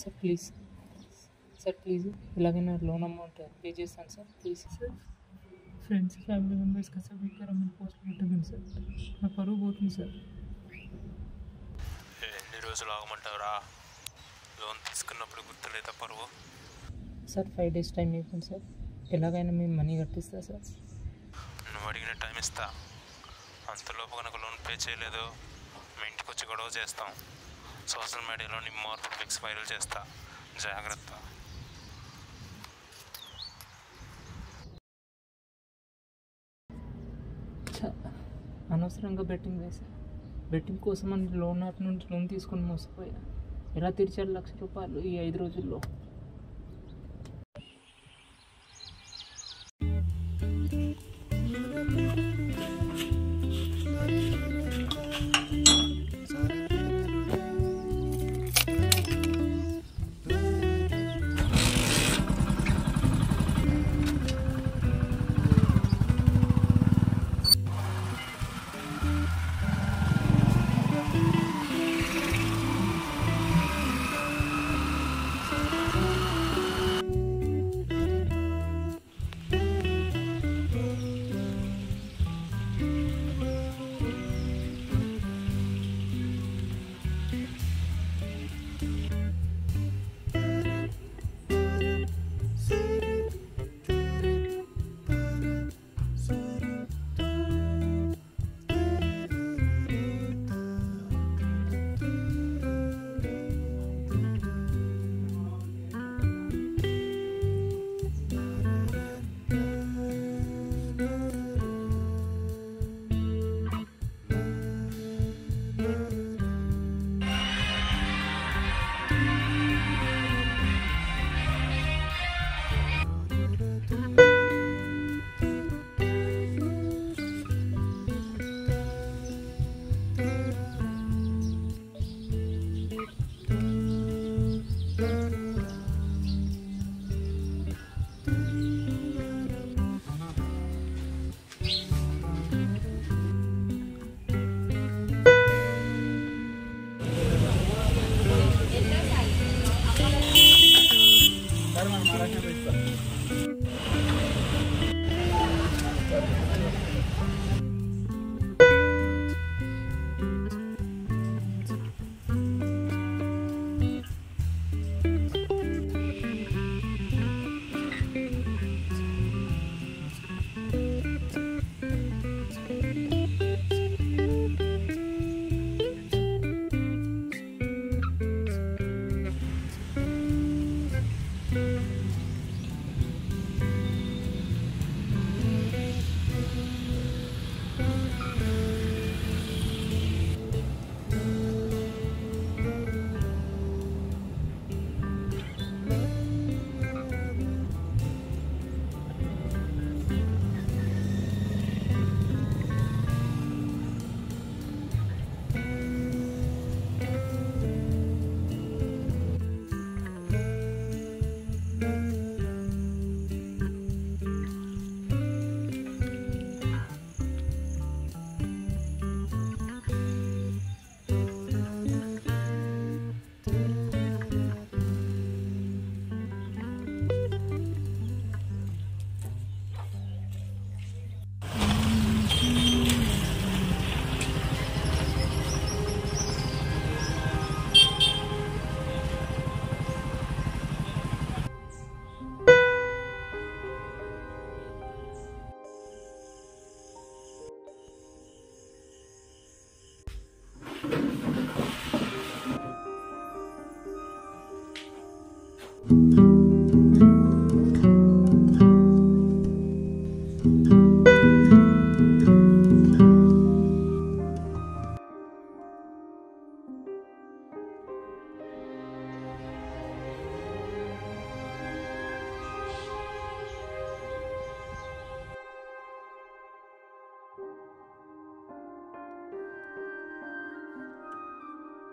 sir please sir please ఇలాగైనా loan amount pay చేస్తాను sir please sir friends family members కదా sir Vikram amount post పెట్టకండి sir నా పరువు పోతుంది సార్ ఎన్ని రోజులు ఆగమంటావురా లోన్ తీసుకున్నప్పుడు గుర్తులేదా పరువు సార్ ఫైవ్ డేస్ టైం ఇవ్వండి సార్ ఎలాగైనా మేము మనీ కట్టిస్తా సార్ నువ్వు అడిగిన టైం ఇస్తా అంతలోపు కనుక లోన్ పే చేయలేదు మీ ఇంటికి వచ్చి గొడవ చేస్తాం సోషల్ మీడియాలో నీ మార్పులు పిక్స్ వైరల్ చేస్తా జాగ్రత్త ఛ, అనవసరంగా బెట్టింగ్ వేసా బెట్టింగ్ కోసం అని లోన్ యాప్ నుంచి లోన్ తీసుకొని మోసపోయా ఎలా తీర్చాలి లక్ష రూపాయలు ఈ ఐదు రోజుల్లో